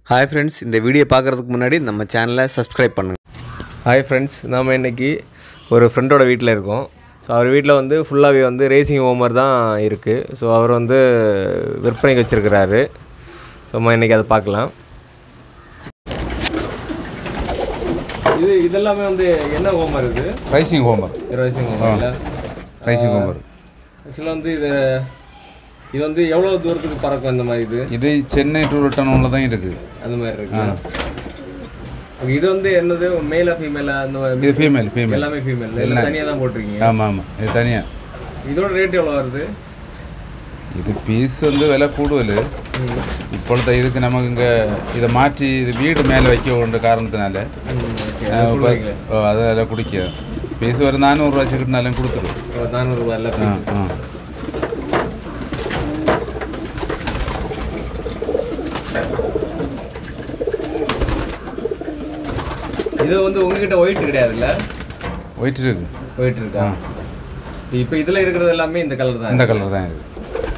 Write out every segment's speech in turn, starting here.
Hi friends இந்த video பார்க்குறதுக்கு முன்னாடி நம்ம சேனலை சப்ஸ்கிரைப் பண்ணுங்கள் ஹாய் ஃப்ரெண்ட்ஸ் நாம் இன்னைக்கு ஒரு ஃப்ரெண்டோட வீட்டில் இருக்கோம் ஸோ அவர் வீட்டில் வந்து ஃபுல்லாகவே வந்து ரேசிங் ஹோமர் தான் இருக்குது ஸோ அவர் வந்து விற்பனைக்கு வச்சுருக்கிறாரு ஸோ நம்ம இன்றைக்கி அதை பார்க்கலாம் இது இதெல்லாமே வந்து என்ன ஹோமர் இது ரைசிங் ஹோமர் ரேசிங் ஹோமர் இல்லை ரைசிங் ஹோமர் ஆக்சுவலாக வந்து இது இது வந்து எவ்வளோ தூரத்துக்கு பறக்கும் இந்த மாதிரி இது இது சென்னை டு ரிட்டர்னில் தான் இருக்குது அந்த மாதிரி இருக்கு Okay, இது வந்து என்னது மேலா ஃபீமேலா அந்த மாதிரி இது ஃபீமேல் ஃபீமேல் எல்லாமே ஃபீமேல் எல்லாம் தனியாக தான் போட்டிருக்கீங்க ஆமாம் ஆமாம் இது தனியாக இதோட ரேட் எவ்வளோ வருது இது பீஸ் வந்து விலை கூடுதல் இப்பொழுது இதுக்கு நமக்கு இங்கே இதை மாற்றி இது வீடு மேலே வைக்க வேண்டிய காரணத்தினால அஹ், இப்ப- ஓ, அதெல்லாம் குடிக்க பீஸ் ஒரு நானூறுரூவா வச்சுக்கிட்டனாலும் கொடுத்துரும் நானூறுரூவா இல்லை ஆ ஆ இது வந்து உங்ககிட்ட ஒயிட் கிடையாதுல்ல ஒயிட் இருக்கு ஒயிட் இருக்கா இப்போ இதில் இருக்கிறது எல்லாமே இந்த கலர் தான் இந்த கலர் தான் இது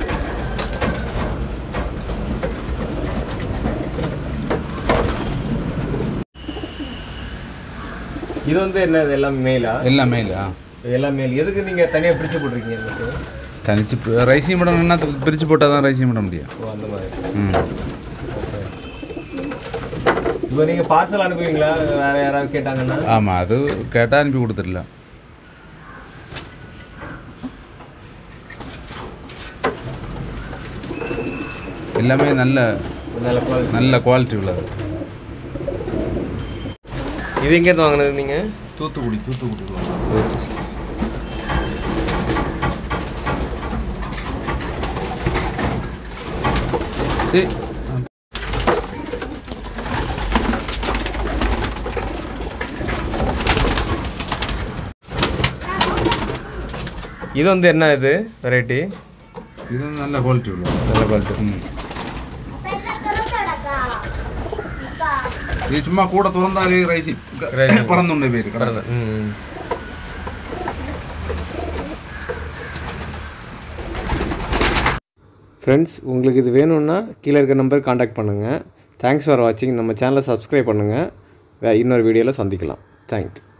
இது வந்து என்ன இது எல்லாம் மேலா எல்லாம் மேல் ஆ எல்லாம் மேல் எதுக்கு நீங்கள் தனியாக பிரித்து போட்டிருக்கீங்க எனக்கு தனிச்சு ரைசிங் பண்ணணும்னா பிரித்து போட்டால் தான் ரைசிங் பண்ண முடியும் ஓ அந்த மாதிரி ம் இப்போ நீங்கள் பார்சல் அனுப்புவீங்களா வேறு யாராவது கேட்டாங்கன்னா ஆமாம் அது கேட்டால் அனுப்பி கொடுத்துடலாம் எல்லாமே நல்ல நல்ல quality. நல்ல குவாலிட்டி உள்ளது இது எங்கேருந்து வாங்கினது நீங்கள் தூத்துக்குடி தூத்துக்குடி இது வந்து என்ன இது வெரைட்டி இது நல்ல குவாலிட்டி உள்ளது நல்ல குவாலிட்டி ம். இது சும்மா கூட திறந்தாலே ரைசி Rising. பறந்துண்ட பேர் கடை ம் ஃப்ரெண்ட்ஸ் உங்களுக்கு இது வேணும்னா கீழே இருக்க நம்பர் காண்டாக்ட் பண்ணுங்கள் தேங்க்ஸ் ஃபார் வாட்சிங் நம்ம சேனலை சப்ஸ்கிரைப் பண்ணுங்கள் இன்னொரு வீடியோவில் சந்திக்கலாம் தேங்க்யூ